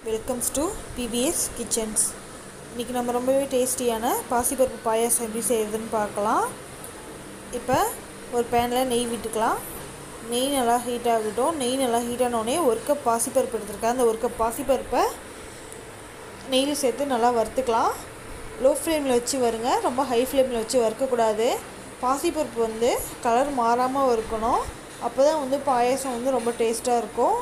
welcomes to PBS kitchens இன்றைக்கி நம்ம ரொம்பவே டேஸ்டியான பாசிப்பருப்பு பாயாசம் எப்படி செய்கிறதுன்னு பார்க்கலாம் இப்போ ஒரு பேனில் நெய் விட்டுக்கலாம் நெய் நல்லா ஹீட் ஆகட்டும் நெய் நல்லா ஹீட் ஆனோடனே ஒரு கப் பாசிப்பருப்பு எடுத்துருக்கேன் அந்த ஒரு கப் பாசிப்பருப்பை நெய்யில் சேர்த்து நல்லா வறுத்துக்கலாம் லோ ஃப்ளேமில் வச்சு வருங்க ரொம்ப ஹை ஃப்ளேமில் வச்சு வறுக்கக்கூடாது பாசிப்பருப்பு வந்து கலர் மாறாமல் வறுக்கணும் அப்போ தான் வந்து பாயாசம் வந்து ரொம்ப டேஸ்ட்டாக இருக்கும்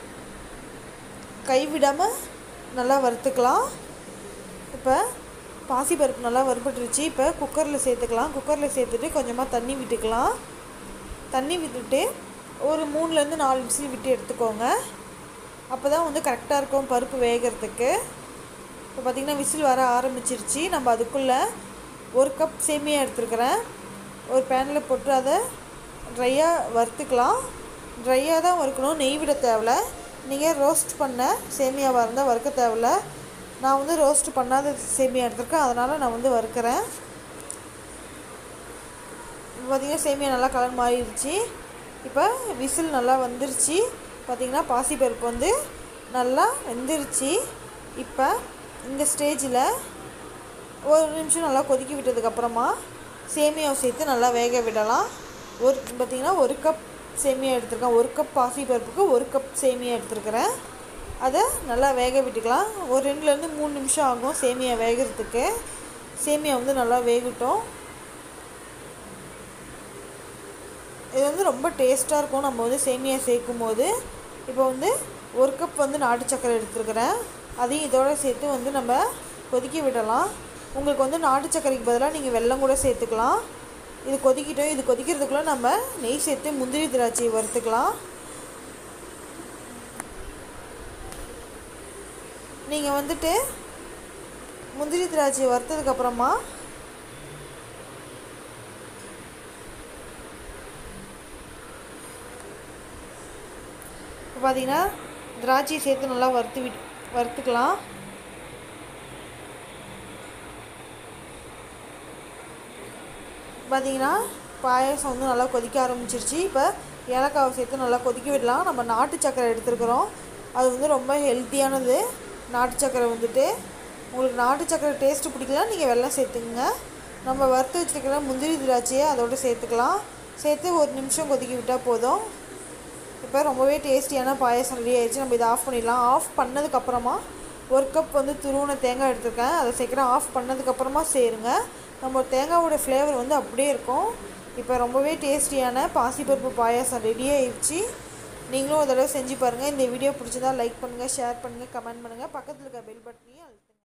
கைவிடாமல் நல்லா வறுத்துக்கலாம் இப்போ பாசிப்பருப்பு நல்லா வறுபட்டுருச்சு இப்போ குக்கரில் சேர்த்துக்கலாம் குக்கரில் சேர்த்துட்டு கொஞ்சமாக தண்ணி விட்டுக்கலாம் தண்ணி விட்டுட்டு ஒரு மூணுலேருந்து நாலு விசில் விட்டு எடுத்துக்கோங்க அப்போ தான் வந்து கரெக்டாக இருக்கும் பருப்பு வேகிறதுக்கு இப்போ பார்த்திங்கன்னா விசில் வர ஆரம்பிச்சிருச்சு நம்ம அதுக்குள்ளே ஒரு கப் சேமியா எடுத்துருக்கிறேன் ஒரு பேனில் போட்டு அதை ட்ரையாக வறுத்துக்கலாம் ட்ரையாக தான் வறுக்கணும் நெய் விட தேவையில்ல நீங்கள் ரோஸ்ட் பண்ண சேமியாவாக இருந்தால் வறுக்க தேவையில்ல நான் வந்து ரோஸ்ட் பண்ணாத சேமியா எடுத்திருக்கேன் அதனால் நான் வந்து வறுக்கிறேன் இப்போ பார்த்திங்கன்னா சேமியா நல்லா கலர் மாறிடுச்சு இப்போ விசில் நல்லா வந்துருச்சு பார்த்திங்கன்னா பாசிப்பருப்பு வந்து நல்லா வெந்துருச்சு இப்போ இந்த ஸ்டேஜில் ஒரு நிமிஷம் நல்லா கொதிக்க விட்டதுக்கப்புறமா சேமியாவை சேர்த்து நல்லா வேக விடலாம் ஒரு பார்த்திங்கன்னா ஒரு கப் சேமியா எடுத்துருக்கேன் ஒரு கப் பாசி பருப்புக்கு ஒரு கப் சேமியா எடுத்துருக்கிறேன் அதை நல்லா வேக விட்டுக்கலாம் ஒரு ரெண்டுலேருந்து மூணு நிமிஷம் ஆகும் சேமியா வேகிறதுக்கு சேமியா வந்து நல்லா வேகட்டும் இது வந்து ரொம்ப டேஸ்ட்டாக இருக்கும் நம்ம வந்து சேமியா சேர்க்கும் போது இப்போ வந்து ஒரு கப் வந்து நாட்டு சக்கரை எடுத்துருக்கிறேன் அதையும் இதோட சேர்த்து வந்து நம்ம கொதிக்க விடலாம் உங்களுக்கு வந்து நாட்டு சக்கரைக்கு பதிலாக நீங்கள் வெல்லம் கூட சேர்த்துக்கலாம் இது கொதிக்கிட்டோம் இது கொதிக்கிறதுக்குள்ளே நம்ம நெய் சேர்த்து முந்திரி திராட்சையை வறுத்துக்கலாம் நீங்கள் வந்துட்டு முந்திரி திராட்சையை வறுத்ததுக்கப்புறமா இப்போ பார்த்தீங்கன்னா திராட்சையை சேர்த்து நல்லா வறுத்து விட் வறுத்துக்கலாம் பார்த்தீங்கன்னா பாயாசம் வந்து நல்லா கொதிக்க ஆரம்பிச்சிருச்சு இப்போ ஏலக்காவை சேர்த்து நல்லா கொதிக்க விடலாம் நம்ம நாட்டு சக்கரை எடுத்துருக்குறோம் அது வந்து ரொம்ப ஹெல்த்தியானது நாட்டு சக்கரை வந்துட்டு உங்களுக்கு நாட்டு சக்கரை டேஸ்ட்டு பிடிக்கல நீங்கள் வெள்ளம் சேர்த்துக்குங்க நம்ம வறுத்து வச்சுருக்கிற முந்திரி திராட்சையை அதோடு சேர்த்துக்கலாம் சேர்த்து ஒரு நிமிஷம் கொதிக்க விட்டால் போதும் இப்போ ரொம்பவே டேஸ்டியான பாயாசம் ரெடி ஆயிடுச்சு நம்ம இதை ஆஃப் பண்ணிடலாம் ஆஃப் பண்ணதுக்கப்புறமா ஒரு கப் வந்து துருவன தேங்காய் எடுத்துருக்கேன் அதை சீக்கிரம் ஆஃப் பண்ணதுக்கப்புறமா சேருங்க நம்ம தேங்காவோட ஃப்ளேவர் வந்து அப்படியே இருக்கும் இப்போ ரொம்பவே டேஸ்டியான பாசிப்பருப்பு பாயாசம் ரெடி ஆயிடுச்சு நீங்களும் ஒரு தடவை செஞ்சு பாருங்கள் இந்த வீடியோ பிடிச்சதா லைக் பண்ணுங்கள் ஷேர் பண்ணுங்கள் கமெண்ட் பண்ணுங்கள் பக்கத்தில் இருக்க பெல் பட்டனையும் அழுத்துங்க